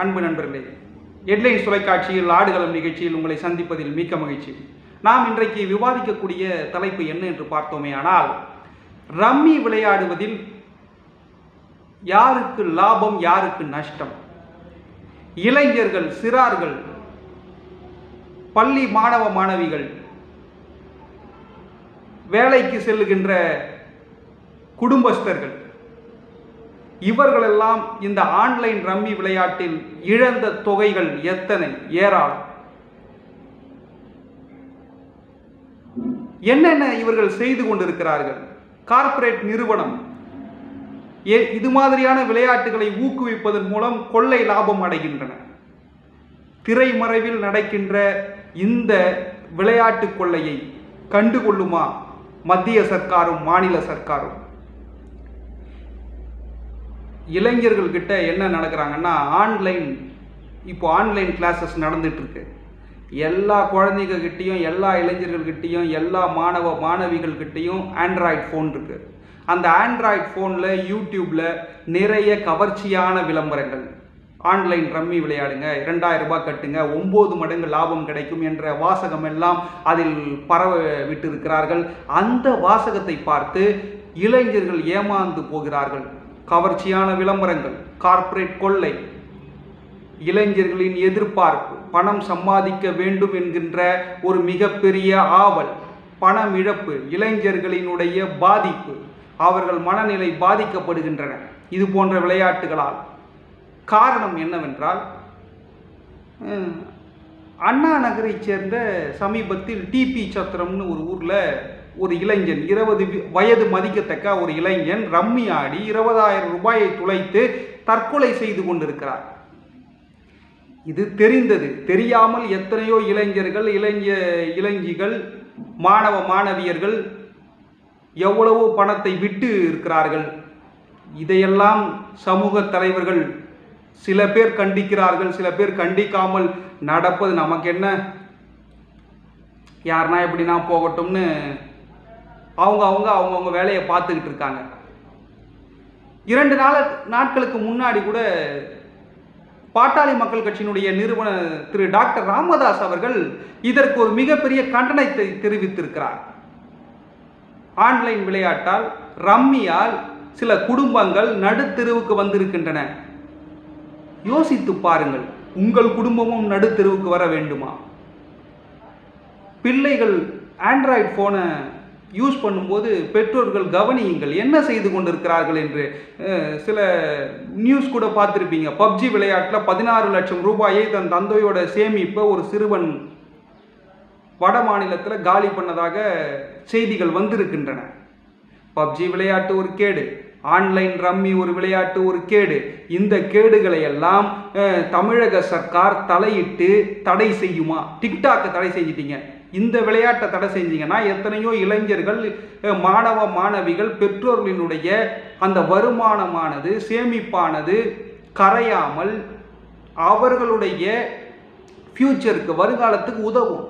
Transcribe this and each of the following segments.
அன்பு நண்பர்களே ஹெட்லைன்ஸ் தொலைக்காட்சியில் ஆடுகளம் நிகழ்ச்சியில் உங்களை சந்திப்பதில் மிக்க மகிழ்ச்சி நாம் இன்றைக்கு விவாதிக்கக்கூடிய தலைப்பு என்ன என்று பார்த்தோமே ஆனால் ரம்மி விளையாடுவதில் யாருக்கு லாபம் யாருக்கு நஷ்டம் இளைஞர்கள் சிறார்கள் பள்ளி மாணவ மாணவிகள் வேலைக்கு செல்லுகின்ற குடும்பஸ்தர்கள் இவர்களெல்லாம் இந்த ஆன்லைன் ரம்மி விளையாட்டில் இழந்த தொகைகள் எத்தனை ஏராளம் என்னென்ன இவர்கள் செய்து கொண்டிருக்கிறார்கள் கார்ப்பரேட் நிறுவனம் ஏ இது மாதிரியான விளையாட்டுகளை ஊக்குவிப்பதன் மூலம் கொள்ளை லாபம் அடைகின்றன திரைமறைவில் நடக்கின்ற இந்த விளையாட்டு கொள்ளையை கண்டுகொள்ளுமா மத்திய சர்க்காரும் மாநில சர்க்காரும் இளைஞர்கள் கிட்ட என்ன நடக்கிறாங்கன்னா ஆன்லைன் இப்போ ஆன்லைன் கிளாஸஸ் நடந்துட்டு இருக்கு எல்லா குழந்தைங்க கிட்டேயும் எல்லா இளைஞர்கள்கிட்டையும் எல்லா மாணவ மாணவிகள் கிட்டேயும் ஆண்ட்ராய்ட் ஃபோன் இருக்கு அந்த ஆண்ட்ராய்ட் ஃபோனில் யூடியூப்பில் நிறைய கவர்ச்சியான விளம்பரங்கள் ஆன்லைன் ரம்மி விளையாடுங்க இரண்டாயிரம் ரூபாய் கட்டுங்க ஒம்பது மடங்கு லாபம் கிடைக்கும் என்ற வாசகம் எல்லாம் அதில் பரவ விட்டிருக்கிறார்கள் அந்த வாசகத்தை பார்த்து இளைஞர்கள் ஏமாந்து போகிறார்கள் கவர்ச்சியான விளம்பரங்கள் கார்ப்பரேட் கொள்ளை இளைஞர்களின் எதிர்பார்ப்பு பணம் சம்பாதிக்க வேண்டும் என்கின்ற ஒரு மிகப்பெரிய ஆவல் பணம் இழப்பு இளைஞர்களினுடைய பாதிப்பு அவர்கள் மனநிலை பாதிக்கப்படுகின்றன இது போன்ற விளையாட்டுகளால் காரணம் என்னவென்றால் அஹ், அண்ணா நகரைச் சேர்ந்த சமீபத்தில் டிபி சத்திரம்னு ஒரு ஊரில் ஒரு இளைஞன் இருபது வி- வயது மதிக்கத்தக்க ஒரு இளைஞன் ரம்மி ஆடி இருபதாயிரம் ரூபாயை துளைத்து தற்கொலை செய்து கொண்டிருக்கிறார் இது தெரிந்தது தெரியாமல் எத்தனையோ இளைஞர்கள் இளைஞ இளைஞிகள் மாணவ மாணவியர்கள் எவ்வளவோ பணத்தை விட்டு இருக்கிறார்கள் இதையெல்லாம் சமூக தலைவர்கள் சில பேர் கண்டிக்கிறார்கள் சில பேர் கண்டிக்காமல் நடப்பது நமக்கு என்ன யாருனா எப்படின்னா போகட்டும்னு அவங்க அவங்க அவங்கவுங்க வேலையை பார்த்துக்கிட்டு இருக்காங்க இரண்டு நாள் நாட்களுக்கு முன்னாடி கூட பாட்டாளி மக்கள் கட்சியினுடைய நிறுவன திரு டாக்டர் ராமதாஸ் அவர்கள் இதற்கு ஒரு மிகப்பெரிய கண்டனத்தை தெரிவித்திருக்கிறார் ஆன்லைன் விளையாட்டால் ரம்மியால் சில குடும்பங்கள் நடுத்தெருவுக்கு வந்திருக்கின்றன யோசித்து பாருங்கள் உங்கள் குடும்பமும் நடுத்தெருவுக்கு வர வேண்டுமா பிள்ளைகள் ஆண்ட்ராய்டு ஃபோனை யூஸ் பண்ணும்போது பெற்றோர்கள் கவனியுங்கள் என்ன செய்து கொண்டிருக்கிறார்கள் என்று அஹ், சில நியூஸ் கூட பார்த்துருப்பீங்க பப்ஜி விளையாட்டில் பதினாறு லட்சம் ரூபாயை தன் தந்தையோட சேமிப்பை ஒரு சிறுவன் வட மாநிலத்தில் காலி பண்ணதாக செய்திகள் வந்திருக்கின்றன பப்ஜி விளையாட்டு ஒரு கேடு ஆன்லைன் ரம்மி ஒரு விளையாட்டு ஒரு கேடு இந்த கேடுகளை எல்லாம் அஹ், தமிழக சர்க்கார் தலையிட்டு தடை செய்யுமா டிக்டாக்கை தடை செஞ்சிட்டீங்க இந்த விளையாட்டை தடை செஞ்சீங்கன்னா எத்தனையோ இளைஞர்கள் அஹ், மாணவ மாணவிகள் பெற்றோர்களினுடைய அந்த வருமானமானது சேமிப்பானது கரையாமல் அவர்களுடைய ஃப்யூச்சருக்கு வருங்காலத்துக்கு உதவும்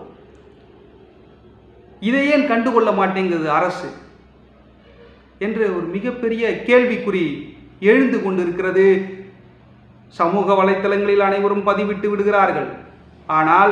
இதை ஏன் கண்டுகொள்ள மாட்டேங்குது அரசு என்று ஒரு மிகப்பெரிய கேள்விக்குறி எழுந்து கொண்டிருக்கிறது சமூக வலைத்தளங்களில் அனைவரும் பதிவிட்டு விடுகிறார்கள் ஆனால்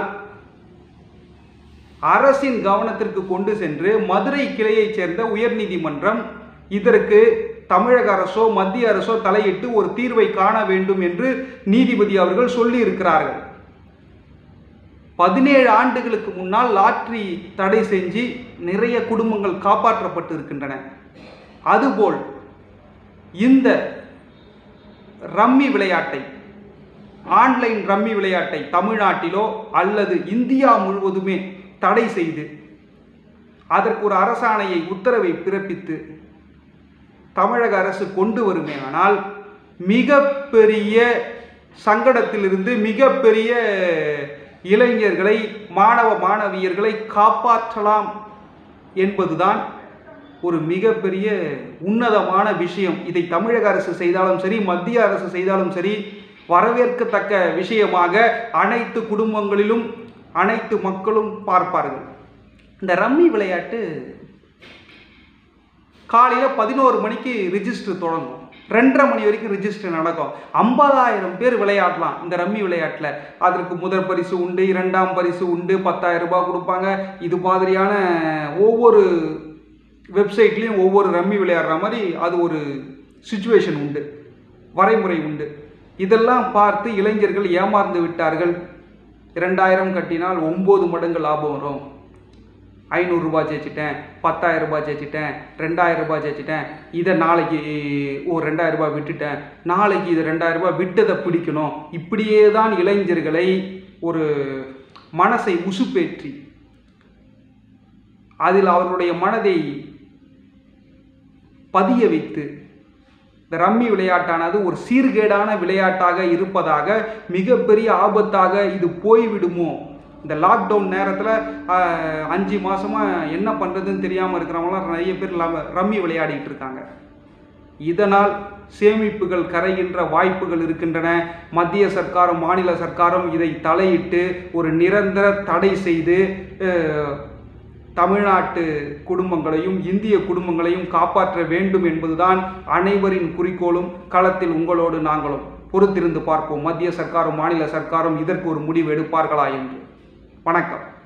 அரசின் கவனத்திற்கு கொண்டு சென்று மதுரை கிளையைச் சேர்ந்த உயர்நீதிமன்றம் இதற்கு தமிழக அரசோ மத்திய அரசோ தலையிட்டு ஒரு தீர்வை காண வேண்டும் என்று நீதிபதி அவர்கள் சொல்லி இருக்கிறார்கள் பதினேழு ஆண்டுகளுக்கு முன்னால் லாட்ரி தடை செஞ்சு நிறைய குடும்பங்கள் காப்பாற்றப்பட்டு இருக்கின்றன அதுபோல் இந்த ரம்மி விளையாட்டை ஆன்லைன் ரம்மி விளையாட்டை தமிழ்நாட்டிலோ அல்லது இந்தியா முழுவதுமே தடை செய்து அதற்கு ஒரு அரசாணையை உத்தரவை பிறப்பித்து தமிழக அரசு கொண்டு வருமே ஆனால் மிகப்பெரிய சங்கடத்திலிருந்து மிகப்பெரிய இளைஞர்களை மாணவ மாணவியர்களை காப்பாற்றலாம் என்பதுதான் ஒரு மிகப்பெரிய உன்னதமான விஷயம் இதை தமிழக அரசு செய்தாலும் சரி மத்திய அரசு செய்தாலும் சரி வரவேற்கத்தக்க விஷயமாக அனைத்து குடும்பங்களிலும் அனைத்து மக்களும் பார்ப்பார்கள் இந்த ரம்மி விளையாட்டு காலையில் பதினோரு மணிக்கு ரிஜிஸ்டர் தொடங்கும் ரெண்டரை மணி வரைக்கும் ரிஜிஸ்டர் நடக்கும் ஐம்பதாயிரம் பேர் விளையாடலாம் இந்த ரம்மி விளையாட்டில் அதற்கு முதல் பரிசு உண்டு இரண்டாம் பரிசு உண்டு பத்தாயிரம் ரூபாய் கொடுப்பாங்க இது மாதிரியான ஒவ்வொரு வெப்சைட்லேயும் ஒவ்வொரு ரம்மி விளையாடுற மாதிரி அது ஒரு சுச்சுவேஷன் உண்டு வரைமுறை உண்டு இதெல்லாம் பார்த்து இளைஞர்கள் ஏமாந்து விட்டார்கள் இரண்டாயிரம் கட்டினால் ஒம்பது மடங்கு லாபம் வரும் ஐநூறுரூபா ஜெயிச்சிட்டேன் பத்தாயிரம் ரூபாய் ஜெயிச்சிட்டேன் ரெண்டாயிரம் ரூபாய் ஜெயிச்சிட்டேன் இதை நாளைக்கு ஒரு ரெண்டாயிரம் ரூபாய் விட்டுட்டேன் நாளைக்கு இது ரெண்டாயிரம் ரூபாய் விட்டதை பிடிக்கணும் இப்படியே தான் இளைஞர்களை ஒரு மனசை உசுப்பேற்றி அதில் அவர்களுடைய மனதை பதிய வைத்து இந்த ரம்மி விளையாட்டானது ஒரு சீர்கேடான விளையாட்டாக இருப்பதாக மிகப்பெரிய ஆபத்தாக இது போய்விடுமோ இந்த லாக்டவுன் நேரத்தில் அஞ்சு மாதமாக என்ன பண்ணுறதுன்னு தெரியாமல் இருக்கிறவங்களாம் நிறைய பேர் ல- ரம்மி விளையாடிட்டு இருக்காங்க இதனால் சேமிப்புகள் கரைகின்ற வாய்ப்புகள் இருக்கின்றன மத்திய சர்க்காரும் மாநில சர்க்காரும் இதை தலையிட்டு ஒரு நிரந்தர தடை செய்து அஹ், தமிழ்நாட்டு குடும்பங்களையும் இந்திய குடும்பங்களையும் காப்பாற்ற வேண்டும் என்பதுதான் அனைவரின் குறிக்கோளும் களத்தில் உங்களோடு நாங்களும் பொறுத்திருந்து பார்ப்போம் மத்திய சர்க்காரும் மாநில சர்க்காரும் இதற்கு ஒரு முடிவு எடுப்பார்களா என்று வணக்கம்